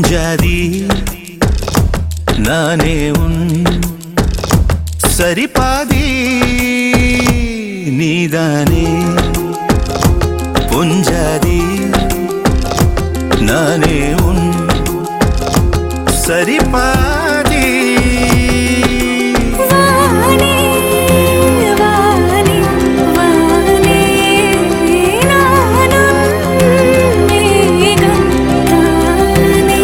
பொஞ்சாதி நானே உன் சரிபாதி நீதானே பொஞ்சாதி நானே உன் சரிபாதி வானே வானே வானே நானும் மேகம் தானே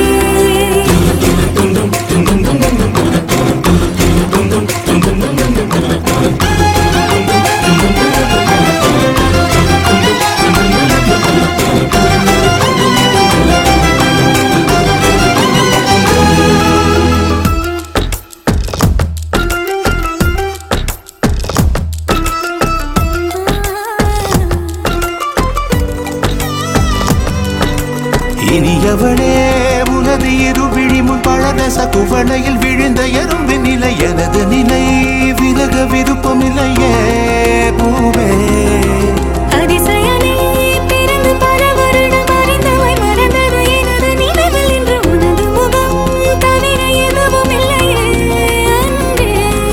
இனியவளே உனது இரு விழிமுன் பழதச குவளையில் விழுந்த எறும்பு நிலை எனது நிலை விலக விருப்பமில்லையே பூவே அதிசயனே பிறந்து பல வருடம் அறிந்தவை மறந்தது எனது நினைவில் இன்று உனது முகம் தவிர எதுவும் இல்லையே அன்பே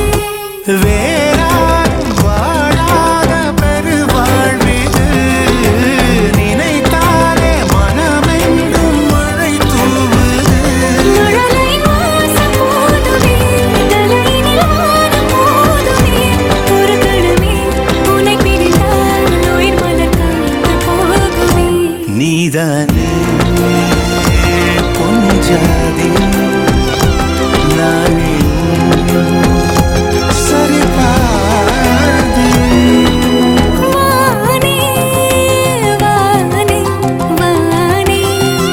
வேறாரும் வாழாத பெருவாழ்விது நினைத்தாலே மனமெங்கும் மழை தூவுது மழலை வாசம் போதுமே தலையினில் வானம் போதுமே ஒரு கணமே உன்னை பிரிந்தால் உயிர் மலர்க்காக போகுமே நீதானே பொஞ்சாதி நானே சரிபாதி வானே வானே வானே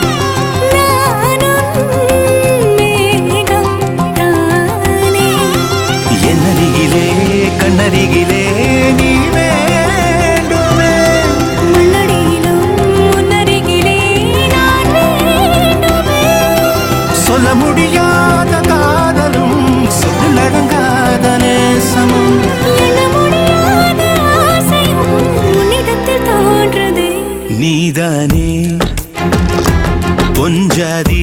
நானும் மேகம் தானே என்னருகிலே கண்ணருகிலே நீ வேண்டுமே முன்னடியிலும் முன்னருகிலே நான் வேண்டுமே சொல்ல முடியாத காதலும் சொல்லடங்காத நேசமும் எண்ண முடியாத ஆசையும் உன்னிடத்தில் தோன்றுதே நீதானே பொஞ்சாதி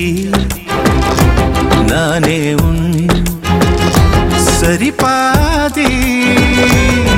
நானே உன் சரிபாதி